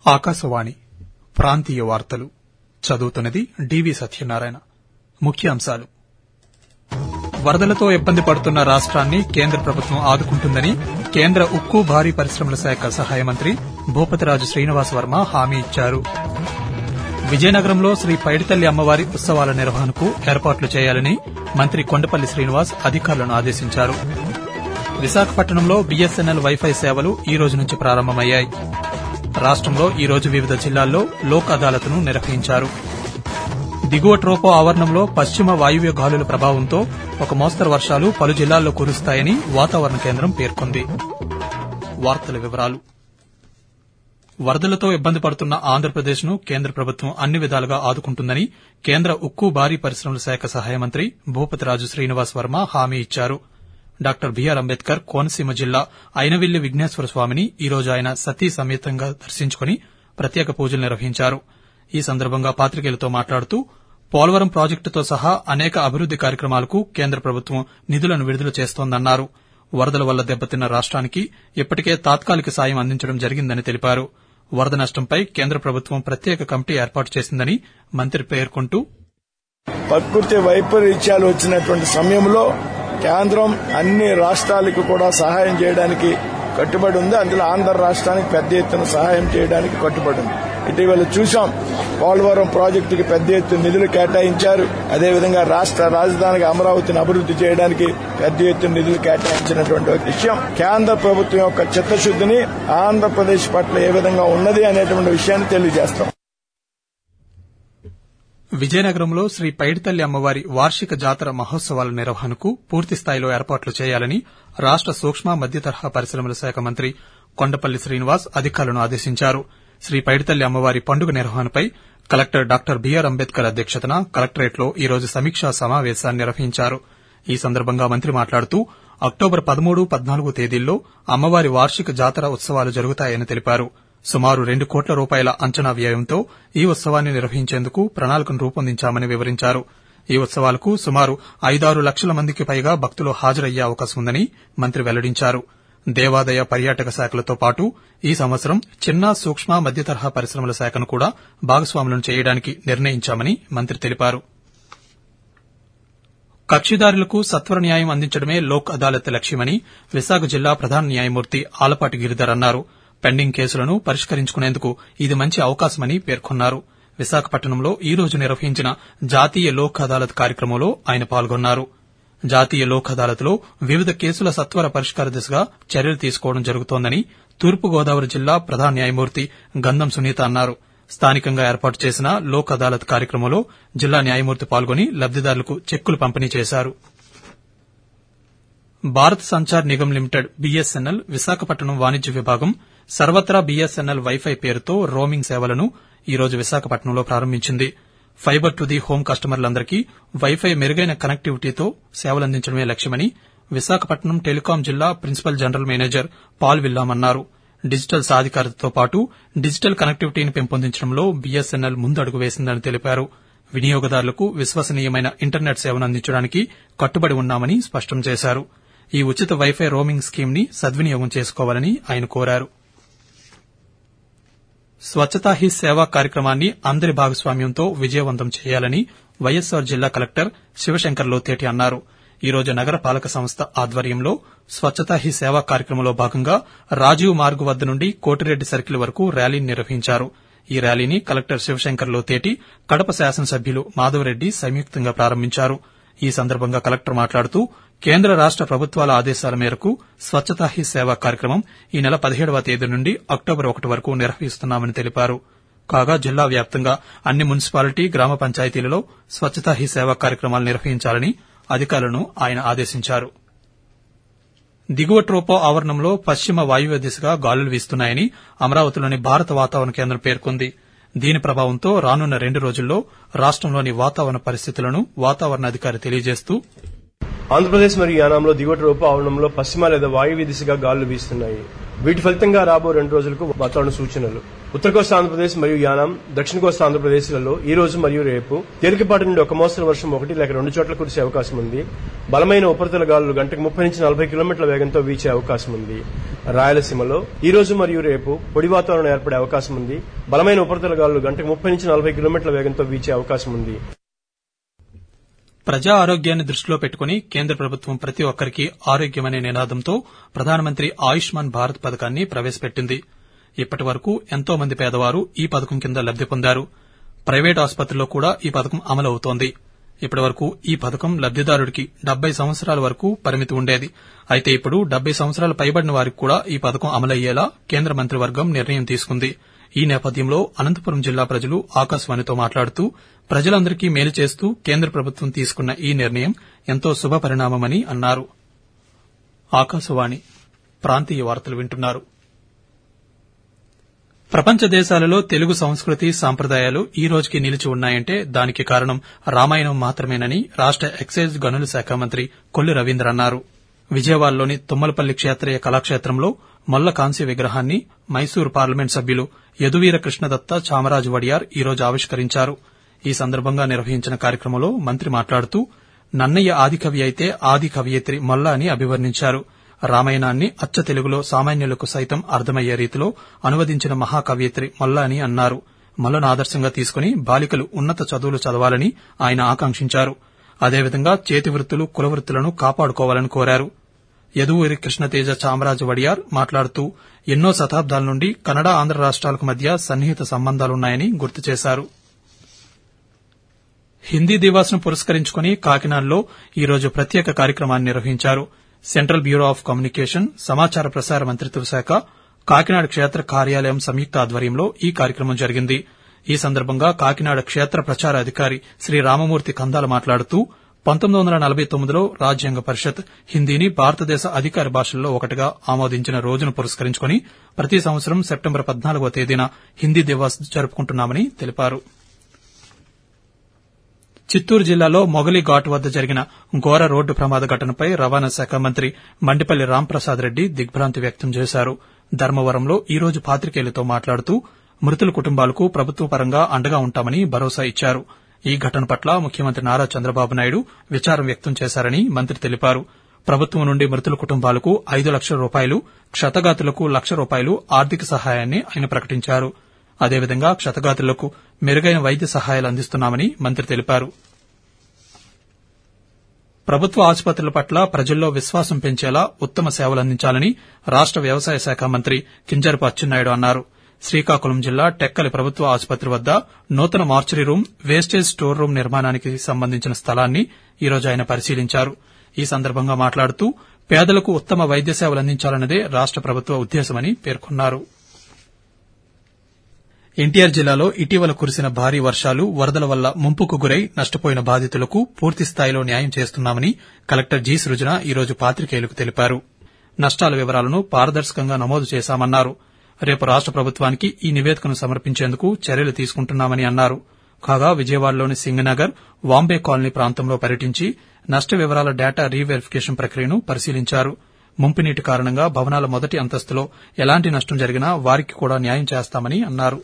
ఆకాశవాణి ప్రాంతీయ వార్తలు చదువుతున్నది డివి సత్యనారాయణ ముఖ్యాంశాలు వరదలతో ఇబ్బంది పడుతున్న రాష్ట్రాన్ని కేంద్ర ప్రభుత్వం ఆదుకుంటుందని కేంద్ర ఉక్కు భారీ పరిశ్రమల శాఖ సహాయ మంత్రి భూపతిరాజు శ్రీనివాస్ వర్మ హామీ ఇచ్చారు విజయనగరంలో శ్రీ పైడితల్లి అమ్మవారి ఉత్సవాల నిర్వహణకు ఏర్పాట్లు చేయాలని మంత్రి కొండపల్లి శ్రీనివాస్ అధికారులను ఆదేశించారు విశాఖపట్నంలో బీఎస్ఎన్ఎల్ వైఫై సేవలు ఈ రోజు నుంచి ప్రారంభమయ్యాయి రాష్టంలో ఈ రోజు వివిధ జిల్లాల్లో లోక్ అదాలత్ను నిర్వహించారు దిగువ ట్రోపో ఆవరణంలో పశ్చిమ వాయువ్య గాలుల ప్రభావంతో ఒక మోస్తరు వర్షాలు పలు జిల్లాల్లో కురుస్తాయని వాతావరణ కేంద్రం పేర్కొంది వార్తల వివరాలు వరదలతో ఇబ్బంది పడుతున్న ఆంధ్రప్రదేశ్ ను కేంద్ర ప్రభుత్వం అన్ని విధాలుగా ఆదుకుంటుందని కేంద్ర ఉక్కు భారీ పరిశ్రమల శాఖ సహాయ మంత్రి భూపతిరాజు శ్రీనివాస్ వర్మ హామీ ఇచ్చారు డాక్టర్ బీఆర్ అంబేద్కర్ కోనసీమ జిల్లా అయినవిల్లి విఘ్నేశ్వర స్వామిని ఈ రోజు ఆయన సతీ సమేతంగా దర్శించుకుని ప్రత్యేక పూజలు నిర్వహించారు ఈ సందర్భంగా పాతికేయులతో మాట్లాడుతూ పోలవరం ప్రాజెక్టుతో సహా అనేక అభివృద్ది కార్యక్రమాలకు కేంద్ర ప్రభుత్వం నిధులను విడుదల చేస్తోందన్నారు వరదల వల్ల దెబ్బతిన్న రాష్ట్రానికి ఇప్పటికే తాత్కాలిక సాయం అందించడం జరిగిందని తెలిపారు వరద నష్టంపై కేంద్ర ప్రభుత్వం ప్రత్యేక కమిటీ ఏర్పాటు చేసిందని మంత్రి పేర్కొంటూ ప్రకృతి వైపరీత్యాలు వచ్చినటువంటి సమయంలో కేంద్రం అన్ని రాష్ట్రాలకు కూడా సహాయం చేయడానికి కట్టుబడి ఉంది అందులో ఆంధ్ర రాష్ట్రానికి పెద్ద ఎత్తున సహాయం చేయడానికి కట్టుబడి ఉంది ఇటీవల చూశాం పోలవరం ప్రాజెక్టుకి పెద్ద ఎత్తున నిధులు కేటాయించారు అదేవిధంగా రాష్ట్ర రాజధానికి అమరావతిని అభివృద్ది చేయడానికి పెద్ద ఎత్తున నిధులు కేటాయించినటువంటి ఒక విషయం కేంద్ర ప్రభుత్వం యొక్క చిత్తశుద్దిని ఆంధ్రప్రదేశ్ పట్ల ఏ విధంగా ఉన్నది అనేటువంటి విషయాన్ని తెలియజేస్తాం విజయనగరంలో శ్రీ పైడితల్లి అమ్మవారి వార్షిక జాతర మహోత్సవాల నిర్వహణకు పూర్తిస్థాయిలో ఏర్పాట్లు చేయాలని రాష్ట సూక్ష్మ మధ్య తరహా పరిశ్రమల శాఖ మంత్రి కొండపల్లి శ్రీనివాస్ అధికారులను ఆదేశించారు శ్రీ పైడితల్లి అమ్మవారి పండుగ నిర్వహణపై కలెక్టర్ డాక్టర్ బీఆర్ అంబేద్కర్ అధ్యక్షతన కలెక్టరేట్లో ఈ రోజు సమీక్షా సమావేశాన్ని నిర్వహించారు ఈ సందర్భంగా మంత్రి మాట్లాడుతూ అక్టోబర్ పదమూడు పద్నాలుగు తేదీల్లో అమ్మవారి వార్షిక జాతర ఉత్సవాలు జరుగుతాయని తెలిపారు సుమారు రెండు కోట్ల రూపాయల అంచనా వ్యయంతో ఈ ఉత్సవాన్ని నిర్వహించేందుకు ప్రణాళికను రూపొందించామని వివరించారు ఈ ఉత్సవాలకు సుమారు ఐదారు లక్షల మందికి పైగా భక్తులు హాజరయ్యే అవకాశం ఉందని మంత్రి వెల్లడించారు దేవాదాయ పర్యాటక శాఖలతో పాటు ఈ సంవత్సరం చిన్న సూక్ష్మ మధ్య తరహా పరిశ్రమల శాఖను కూడా భాగస్వాములను చేయడానికి నిర్ణయించామని మంత్రి తెలిపారు కక్షిదారులకు సత్వర న్యాయం అందించడమే లోక్ అదాలత్ లక్ష్యమని విశాఖ జిల్లా ప్రధాన న్యాయమూర్తి ఆలపాటి గిరిధర్ అన్నారు పెండింగ్ కేసులను పరిష్కరించుకునేందుకు ఇది మంచి అవకాశమని పేర్కొన్నారు విశాఖపట్నంలో ఈ రోజు నిర్వహించిన జాతీయ లోక్ అదాలత్ కార్యక్రమంలో ఆయన పాల్గొన్నారు జాతీయ లోక్ అదాలత్లో వివిధ కేసుల సత్వర పరిష్కార దిశగా చర్యలు తీసుకోవడం జరుగుతోందని తూర్పుగోదావరి జిల్లా ప్రధాన న్యాయమూర్తి గంధం సునీత అన్నారు స్థానికంగా ఏర్పాటు చేసిన లోక్ అదాలత్ కార్యక్రమంలో జిల్లా న్యాయమూర్తి పాల్గొని లబ్దిదారులకు చెక్కులు పంపిణీ చేశారు భారత్ సంచార్ నిగమ్ లిమిటెడ్ బీఎస్ఎన్ఎల్ విశాఖపట్నం వాణిజ్య విభాగం సర్వత్రా బీఎస్ఎన్ఎల్ వైఫై పేరుతో రోమింగ్ సేవలను ఈ రోజు విశాఖపట్నంలో ప్రారంభించింది ఫైబర్ టు ది హోం కస్టమర్లందరికీ వైఫై మెరుగైన కనెక్టివిటీతో సేవలందించడమే లక్ష్యమని విశాఖపట్నం టెలికాం జిల్లా principal general manager Paul William అన్నారు డిజిటల్ సాధికారతతో పాటు డిజిటల్ కనెక్టివిటీని పెంపొందించడంలో బీఎస్ఎన్ఎల్ ముందడుగు వేసిందని తెలిపారు వినియోగదారులకు విశ్వసనీయమైన ఇంటర్నెట్ సేవను అందించడానికి కట్టుబడి ఉన్నామని స్పష్టం చేశారు ఈ ఉచిత వైఫై రోమింగ్ స్కీమ్ ని సద్వినియోగం చేసుకోవాలని ఆయన కోరారు స్వచ్ఛతా హీ సేవా కార్యక్రమాన్ని అందరి భాగస్వామ్యంతో విజయవంతం చేయాలని వైఎస్సార్ జిల్లా కలెక్టర్ శివశంకర్ లోతేటి అన్నారు ఈ రోజు నగర పాలక సంస్థ ఆధ్వర్యంలో స్వచ్ఛతా హీ సేవా కార్యక్రమంలో భాగంగా రాజీవ్ మార్గ్ వద్ద నుండి కోటిరెడ్డి సర్కిల్ వరకు ర్యాలీని నిర్వహించారు ఈ ర్యాలీని కలెక్టర్ శివశంకర్ లోతేటి కడప శాసనసభ్యులు మాధవరెడ్డి సంయుక్తంగా ప్రారంభించారు ఈ సందర్భంగా కలెక్టర్ మాట్లాడుతూ కేంద్ర రాష్ట ప్రభుత్వాల ఆదేశాల మేరకు స్వచ్ఛతా హీ సేవా కార్యక్రమం ఈ నెల పదిహేడవ తేదీ నుండి అక్టోబర్ ఒకటి వరకు నిర్వహిస్తున్నామని తెలిపారు కాగా జిల్లా వ్యాప్తంగా అన్ని మున్సిపాలిటీ గ్రామ పంచాయతీలలో స్వచ్ఛతా హీ సేవా కార్యక్రమాలు నిర్వహించాలని అధికారులను ఆయన ఆదేశించారు దిగువ ట్రోపో ఆవరణంలో పశ్చిమ వాయువ్య దిశగా గాలులు వీస్తున్నాయని అమరావతిలోని భారత వాతావరణ కేంద్రం పేర్కొంది దీని ప్రభావంతో రానున్న రెండు రోజుల్లో రాష్టంలోని వాతావరణ పరిస్థితులను వాతావరణ అధికారి తెలియజేస్తూ ఆంధ్రప్రదేశ్ మరియు యానాంలో దిగువ రూప ఆవరణంలో పశ్చిమ లేదా వాయువ్య దిశగా గాలులు వీస్తున్నాయి వీటి ఫలితంగా రాబో రెండు రోజులకు వాతావరణ సూచనలు ఉత్తర కోస్తా ఆంధ్రప్రదేశ్ మరియు యానాం దక్షిణ కోస్తా ఆంధ్రప్రదేశ్లలో ఈ రోజు మరియు రేపు తేలికపాటి నుండి ఒక మోస్తరు వర్షం ఒకటి లేక రెండు చోట్ల కురిసే అవకాశం ఉంది బలమైన ఉపరితల గాలులు గంటకు ముప్పై నుంచి నలభై కిలోమీటర్ల వేగంతో వీచే అవకాశం ఉంది రాయలసీమలో ఈ రోజు మరియు రేపు పొడి వాతావరణం ఏర్పడే అవకాశం ఉంది బలమైన ఉపరితల గాలులు గంటకు ముప్పై నుంచి నలభై కిలోమీటర్ల వేగంతో వీచే అవకాశం ఉంది ప్రజా ఆరోగ్యాన్ని దృష్టిలో పెట్టుకుని కేంద్ర ప్రభుత్వం ప్రతి ఒక్కరికి ఆరోగ్యం అనే నినాదంతో ప్రధానమంత్రి ఆయుష్మాన్ భారత్ పథకాన్ని ప్రవేశపెట్టింది ఇప్పటి వరకు ఎంతో మంది పేదవారు ఈ పథకం కింద లబ్ది పొందారు ప్రైవేట్ ఆసుపత్రుల్లో కూడా ఈ పథకం అమలవుతోంది ఇప్పటి వరకు ఈ పథకం లబ్దిదారుడికి డెబ్బై సంవత్సరాల వరకు పరిమితి ఉండేది అయితే ఇప్పుడు డెబ్బై సంవత్సరాలు పైబడిన వారికి కూడా ఈ పథకం అమలయ్యేలా కేంద్ర మంత్రివర్గం నిర్ణయం తీసుకుంది ఈ నేపథ్యంలో అనంతపురం జిల్లా ప్రజలు ఆకాశవాణితో మాట్లాడుతూ ప్రజలందరికీ మేలు చేస్తూ కేంద్ర ప్రభుత్వం తీసుకున్న ఈ నిర్ణయం ఎంతో శుభ పరిణామమని అన్నారు ఆకాశవాణి ప్రాంతీయ వార్తలు వింటున్నారు ప్రపంచ దేశాలలో తెలుగు సంస్కృతి సాంప్రదాయాలు ఈ రోజుకి నిలిచి ఉన్నాయంటే దానికి కారణం రామాయణం మాత్రమేనని రాష్ట ఎక్సైజ్ గనుల శాఖ మంత్రి కొల్లు రవీంద్ర అన్నారు విజయవాడలోని తుమ్మలపల్లి క్షేత్రీయ కళాక్షేత్రంలో మొల్ల కాంస్య విగ్రహాన్ని మైసూరు పార్లమెంట్ సభ్యులు యదువీర కృష్ణదత్త చామరాజు వడియార్ ఈ రోజు ఆవిష్కరించారు ఈ సందర్భంగా నిర్వహించిన కార్యక్రమంలో మంత్రి మాట్లాడుతూ నన్నయ్య ఆదికవి అయితే ఆది కవయిత్రి మొల్ల అని అభివర్ణించారు రామాయణాన్ని అచ్చ తెలుగులో సామాన్యులకు సైతం అర్థమయ్యే రీతిలో అనువదించిన మహాకవయిత్రి మొల్ల అని అన్నారు మొల్లను ఆదర్శంగా తీసుకుని బాలికలు ఉన్నత చదువులు చదవాలని ఆయన ఆకాంక్షించారు అదేవిధంగా చేతి వృత్తులు కుల వృత్తులను కాపాడుకోవాలని కోరారు యదువూరి కృష్ణతేజ చామరాజు వడియార్ మాట్లాడుతూ ఎన్నో శతాబ్దాల నుండి కన్నడ ఆంధ్ర రాష్ట్రాలకు మధ్య సన్నిహిత సంబంధాలున్నాయని గుర్తు చేశారు హిందీ దివాస్ ను పురస్కరించుకుని కాకినాడలో ఈ రోజు ప్రత్యేక కార్యక్రమాన్ని నిర్వహించారు సెంట్రల్ బ్యూరో ఆఫ్ కమ్యూనికేషన్ సమాచార ప్రసార మంత్రిత్వ శాఖ కాకినాడ క్షేత్ర కార్యాలయం సంయుక్త ఆధ్వర్యంలో ఈ కార్యక్రమం జరిగింది ఈ సందర్భంగా కాకినాడ క్షేత్ర ప్రచార అధికారి శ్రీ రామమూర్తి కందాల మాట్లాడుతూ పంతొమ్మిది వందల నలభై తొమ్మిదిలో రాజ్యాంగ పరిషత్ హిందీని భారతదేశ అధికార భాషల్లో ఒకటిగా ఆమోదించిన రోజును పురస్కరించుకుని ప్రతి సంవత్సరం సెప్టెంబర్ పద్నాలుగవ తేదీన హిందీ దివాస్ జరుపుకుంటున్నామని తెలిపారు చిత్తూరు జిల్లాలో మొగలి ఘాట్ వద్ద జరిగిన ఘోర రోడ్డు ప్రమాద ఘటనపై రవాణా శాఖ మంత్రి మండిపల్లి రాంప్రసాద్ రెడ్డి దిగ్భ్రాంతి వ్యక్తం చేశారు ధర్మవరంలో ఈ రోజు పాతికేయులతో మాట్లాడుతూ మృతుల కుటుంబాలకు ప్రభుత్వ పరంగా అండగా ఉంటామని భరోసా ఇచ్చారు ఈ ఘటన పట్ల ముఖ్యమంత్రి నారా చంద్రబాబు నాయుడు విచారం వ్యక్తం చేశారని మంత్రి తెలిపారు ప్రభుత్వం నుండి మృతుల కుటుంబాలకు ఐదు లక్షల రూపాయలు క్షతగాతులకు లక్ష రూపాయలు ఆర్థిక సహాయాన్ని ఆయన ప్రకటించారు అదేవిధంగా క్షతగాతులకు మెరుగైన వైద్య సహాయాలు అందిస్తున్నామని మంత్రి తెలిపారు ప్రభుత్వ ఆసుపత్రుల పట్ల ప్రజల్లో విశ్వాసం పెంచేలా ఉత్తమ సేవలు అందించాలని రాష్ట వ్యవసాయ శాఖ మంత్రి కింజరపు అచ్చెన్నాయుడు అన్నారు శ్రీకాకుళం జిల్లా టెక్కలి ప్రభుత్వ ఆసుపత్రి వద్ద నూతన mortuary room wastage store room నిర్మాణానికి సంబంధించిన స్థలాన్ని ఈ రోజు ఆయన పరిశీలించారు ఈ సందర్భంగా మాట్లాడుతూ పేదలకు ఉత్తమ వైద్య సేవలు అందించాలన్నదే రాష్ట ప్రభుత్వ ఉద్దేశమని పేర్కొన్నారు ఎన్టీఆర్ జిల్లాలో ఇటీవల కురిసిన భారీ వర్షాలు వరదల వల్ల ముంపుకు గురై నష్టపోయిన బాధితులకు పూర్తి స్థాయిలో న్యాయం చేస్తున్నామని కలెక్టర్ జి సృజన ఈ రోజు పాతికేయులకు తెలిపారు నష్టాల వివరాలను పారదర్శకంగా నమోదు చేశామన్నారు రేపు రాష్ట ప్రభుత్వానికి ఈ నివేదికను సమర్పించేందుకు చర్యలు తీసుకుంటున్నామని అన్నారు కాగా విజయవాడలోని సింగనగర్ వాంబే కాలనీ ప్రాంతంలో పర్యటించి నష్ట వివరాల డేటా రీవెరిఫికేషన్ ప్రక్రియను పరిశీలించారు ముంపునీటి కారణంగా భవనాల మొదటి అంతస్తులో ఎలాంటి నష్టం జరిగినా వారికి కూడా న్యాయం చేస్తామని అన్నారు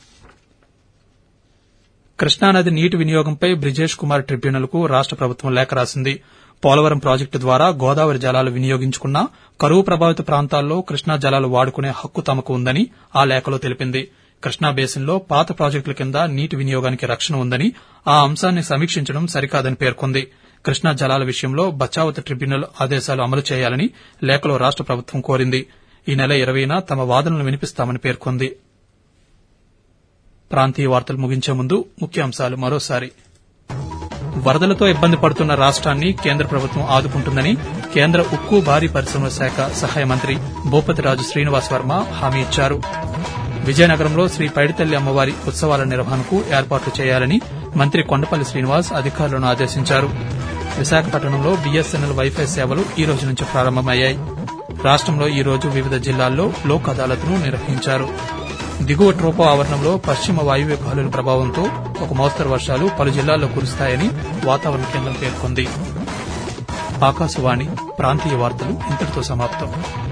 కృష్ణానది నీటి వినియోగంపై బ్రిజేష్ కుమార్ ట్రిబ్యునల్ కు రాష్ట ప్రభుత్వం లేఖ రాసింది పోలవరం ప్రాజెక్టు ద్వారా గోదావరి జలాలు వినియోగించుకున్నా కరువు ప్రభావిత ప్రాంతాల్లో కృష్ణా జలాలు వాడుకునే హక్కు తమకు ఉందని ఆ లేఖలో తెలిపింది కృష్ణా బేసిన్లో పాత ప్రాజెక్టుల కింద నీటి వినియోగానికి రక్షణ ఉందని ఆ అంశాన్ని సమీక్షించడం సరికాదని పేర్కొంది కృష్ణా జలాల విషయంలో బచావత్ ట్రిబ్యునల్ ఆదేశాలు అమలు చేయాలని లేఖలో రాష్ట ప్రభుత్వం కోరింది ఈ నెల ఇరవైన తమ వాదనలు వినిపిస్తామని పేర్కొంది ప్రాంతీయ వార్తలు ముగించే ముందు ముఖ్యాంశాలు మరోసారి వరదలతో ఇబ్బంది పడుతున్న రాష్ట్రాన్ని కేంద్ర ప్రభుత్వం ఆదుకుంటుందని కేంద్ర ఉక్కు భారీ పరిశ్రమల శాఖ సహాయ మంత్రి భూపతిరాజు శ్రీనివాస్ వర్మ హామీ ఇచ్చారు విజయనగరంలో శ్రీ పైడితల్లి అమ్మవారి ఉత్సవాల నిర్వహణకు ఏర్పాట్లు చేయాలని మంత్రి కొండపల్లి శ్రీనివాస్ అధికారులను ఆదేశించారు విశాఖపట్నంలో బీఎస్ఎన్ఎల్ వైఫై సేవలు ఈ రోజు నుంచి ప్రారంభమయ్యాయి రాష్టంలో ఈ రోజు వివిధ జిల్లాల్లో లోక్ అదాలత్ను నిర్వహించారు దిగువ ట్రోపో ఆవరణంలో పశ్చిమ వాయువ్య గాలుల ప్రభావంతో ఒక మోస్తరు వర్షాలు పలు జిల్లాల్లో కురుస్తాయని వాతావరణ కేంద్రం పేర్కొంది ఆకాశవాణి ప్రాంతీయ వార్తలు ఇంతటితో సమాప్తం